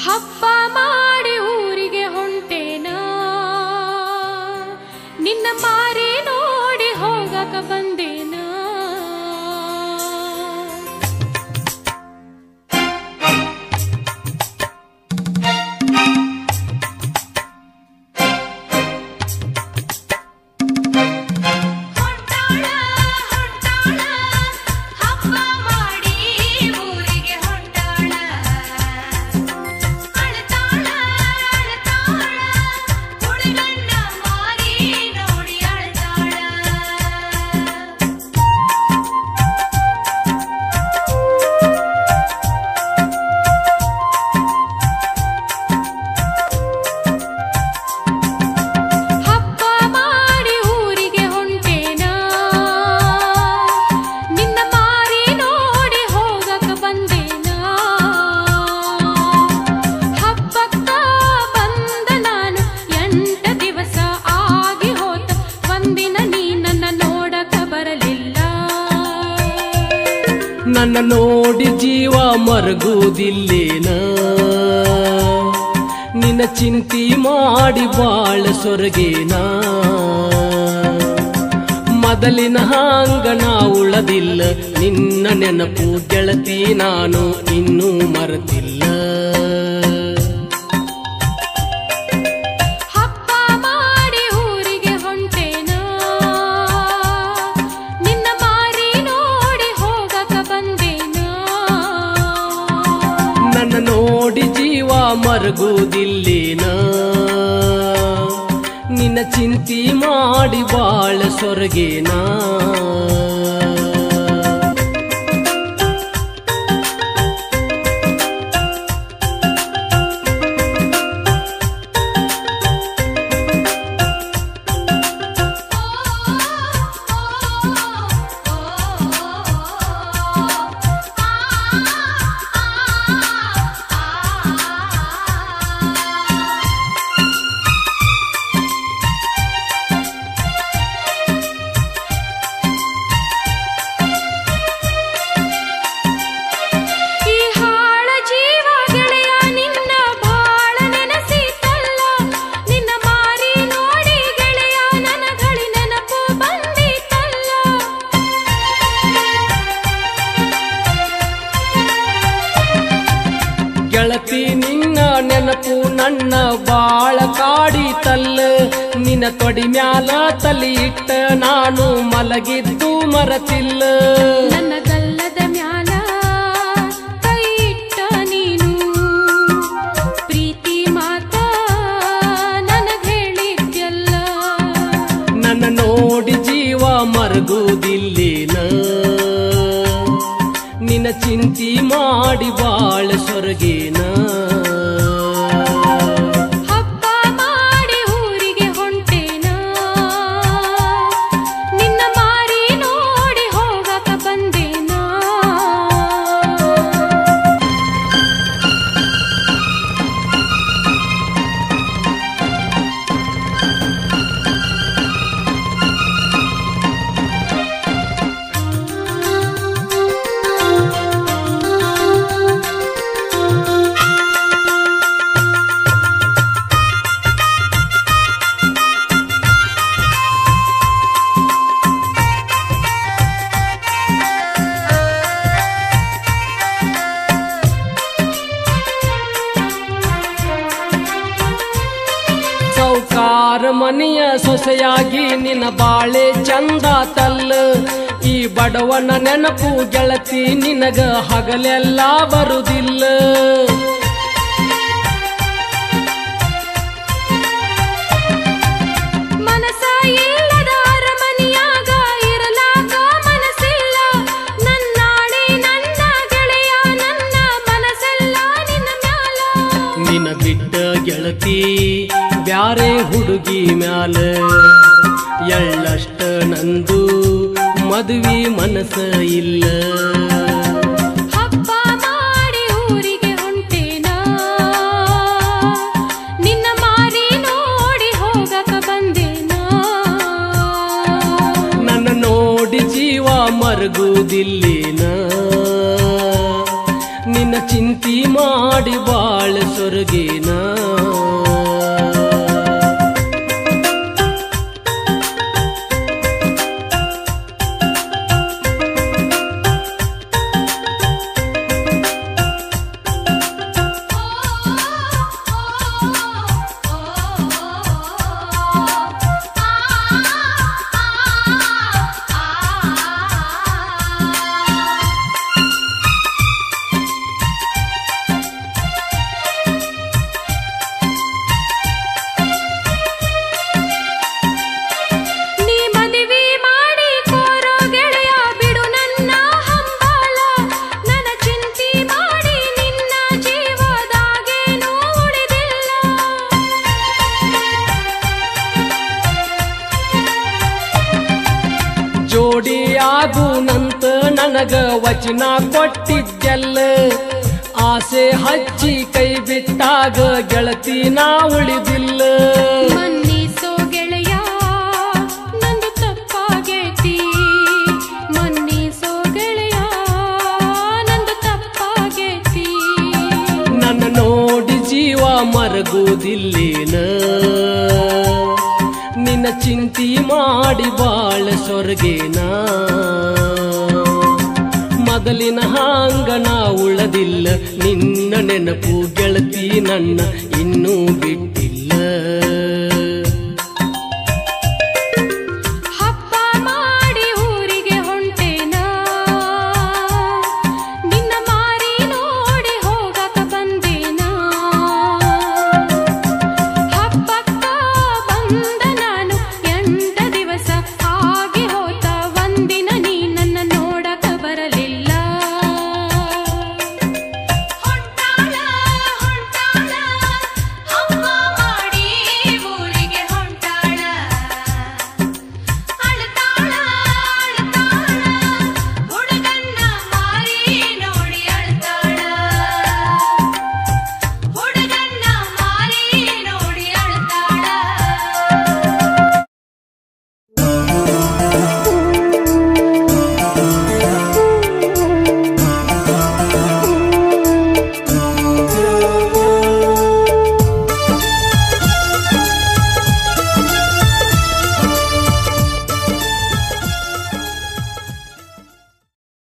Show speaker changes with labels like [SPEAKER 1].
[SPEAKER 1] ಹಬ್ಬ ಮಾಡಿ ಊರಿಗೆ ಹೊಂಟೇನ ನಿನ್ನ ಮಾರಿ ನೋಡಿ ಹೋಗಕ ಬಂದೇನ
[SPEAKER 2] ಹೊಂಟಾಳ ಹೊಂಟಾಳ ಹಬ್ಬ ಮಾಡಿ ಊರಿಗೆ ಹೊಂಟಾಳ ಅಳತಾಳ ಅಳತಾಳ ಹುಡುಗನ್ನ ಮಾರಿ ನೋಡಿ ಅಳತಾಳ
[SPEAKER 1] ಹಬ್ಬ ಮಾಡಿ ಊರಿಗೆ ಹೊಂಟೇನ ನಿನ್ನ ಮಾರಿ ನೋಡಿ ಹೋಗಕ ಬಂದೇನ ಹಬ್ಬಕ್ಕ ಬಂದ ನಾನು ಎಂಟ ದಿವಸ ಆಗಿ ಹೋತ ಒಂದಿನ ನೀ ನನ್ನ ನೋಡಕ ಬರಲಿಲ್ಲ
[SPEAKER 3] ನನ್ನ ನೋಡಿ ಜೀವ ಮರಗುವುದಿಲ್ಲೇನ ನಿನ್ನ ಚಿಂತಿ ಮಾಡಿ ಬಾಳ ಸೊರಗೇನ ಮೊದಲಿನ ಹಾಂಗ ನಾ ಉಳದಿಲ್ಲ ನಿನ್ನ ನೆನಪು ಗೆಳತಿ ನಾನು ಇನ್ನೂ ಮರೆತಿಲ್ಲ
[SPEAKER 1] ಹಬ್ಬ ಮಾಡಿ ಊರಿಗೆ ಹೊಂಟೇನ ನಿನ್ನ ಮಾರಿ ನೋಡಿ ಹೋಗಕ ಬಂದೇನ
[SPEAKER 3] ನನ್ನ ನೋಡಿ ಜೀವ ಮರಗುವುದಿಲ್ಲೇನ ನಿನ್ನ ಚಿಂತಿ ಮಾಡಿ ಬಾಳ ಸೊರಗೇನಾ
[SPEAKER 1] ಈ ಹಾಳ ಜೀವ ಗೆಳೆಯ ನಿನ್ನ ಬಾಳ ನೆನಸಿತಲ್ಲ ನಿನ್ನ ಮಾರಿ ನೋಡಿ ಗೆಳೆಯ ನನಗಳಿ ನೆನಪು ಬಂದಿತಲ್ಲ
[SPEAKER 3] ಗೆಳತಿ ನಿನ್ನ ನೆನಪು ನನ್ನ ಬಾಳ ಕಾಡಿತಲ್ಲ ನಿನ್ನ ತೊಡಿ ಮ್ಯಾಲ ತಲಿ ಇಟ್ಟ ನಾನು ಮಲಗಿದ್ದು ಮರತಿಲ್ಲ
[SPEAKER 1] ನನ್ನ ಗಲ್ಲದ ಮ್ಯಾಲ ಕೈ ಇಟ್ಟ ನೀನು ಪ್ರೀತಿ ಮಾತ ನನಗ್ ಹೇಳಿದ್ಯಲ್ಲ
[SPEAKER 3] ನನ್ನ ನೋಡಿ ಜೀವ ಮರಗುವುದಿಲ್ಲೇನ ನಿನ್ನ ಚಿಂತಿ ಮಾಡಿ ಬಾಳ ಸೊರಗೇನ
[SPEAKER 1] ಹಬ್ಬ ಮಾಡಿ ಊರಿಗೆ ಹೊಂಟೇನ ನಿನ್ನ ಮಾರಿ ನೋಡಿ ಹೋಗಕ ಬಂದೇನ
[SPEAKER 3] ಸೌಕಾರ ಮನೆಯ ಸೊಸೆಯಾಗಿ ನಿನ್ನ ಬಾಳೆ ಚಂದ ತಲ್ಲ ಈ ಬಡವನ ನೆನಪು ಗೆಳತಿ ನಿನಗ ಹಗಲೆಲ್ಲ ಬರುದಿಲ್ಲ
[SPEAKER 1] ಮನಸ ಇಲ್ಲದ ಅರಮನೆಯಾಗ ಇರಲಾಕ ಮನಸ್ಸಿಲ್ಲ ನನ್ನಾಣೆ ನನ್ನ ಗೆಳೆಯ ನನ್ನ ಮನಸ್ಸೆಲ್ಲ ನಿನ್ನ ಮ್ಯಾಲ
[SPEAKER 3] ನಿನ್ನ ಬಿಟ್ಟ ಗೆಳತಿ ಬ್ಯಾರೆ ಹುಡುಗಿ ಮ್ಯಾಲ ಎಳ್ಳಷ್ಟ ನಂದು ಮದುವೆ ಮನಸ್ಸ ಇಲ್ಲ
[SPEAKER 1] ಹಬ್ಬ ಮಾಡಿ ಊರಿಗೆ ಹೊಂಟೇನ ನಿನ್ನ ಮಾರಿ ನೋಡಿ ಹೋಗಕ ಬಂದೇನ
[SPEAKER 3] ನನ್ನ ನೋಡಿ ಜೀವ ಮರಗುವುದಿಲ್ಲೇನ ನಿನ್ನ ಚಿಂತಿ ಮಾಡಿ ಬಾಳ ಸೊರಗಿನ
[SPEAKER 1] ನೀ ಮದುವೆ ಮಾಡಿ ಕೋರೋ ಗೆಳೆಯ ಬಿಡು ನನ್ನ ಹಂಬಲ ನನ್ನ ಚಿಂತಿ ಮಾಡಿ ನಿನ್ನ ಜೀವದಾಗೇನೂ ಉಳಿದಿಲ್ಲ
[SPEAKER 3] ಜೋಡಿಯಾಗು ನಂತ ನನಗ ವಚನ ಕೊಟ್ಟಿದ್ದೆಲ್ಲ ಆಸೆ ಹಚ್ಚಿ ಕೈ ಬಿಟ್ಟಾಗ ಗೆಳತಿ ನಾ ಉಳಿದಿಲ್ಲ
[SPEAKER 1] ಮನ್ನಿಸೋ ಗೆಳೆಯ ನಂದು ತಪ್ಪಾಗೈತಿ ಮನ್ನಿಸೋ ಗೆಳೆಯ ನಂದು ತಪ್ಪಾಗೈತಿ
[SPEAKER 3] ನನ್ನ ನೋಡಿ ಜೀವ ಮರಗುವುದಿಲ್ಲೇನ ನಿನ್ನ ಚಿಂತಿ ಮಾಡಿ ಬಾಳ ಸೊರಗೇನ ಮೊದಲಿನ ಹಾಂಗ ನಾ ಉಳದಿಲ್ಲ ನಿನ್ನ ನೆನಪು ಗೆಳತಿ ನನ್ನ ಇನ್ನೂ ಬಿಟ್ಟಿಲ್ಲ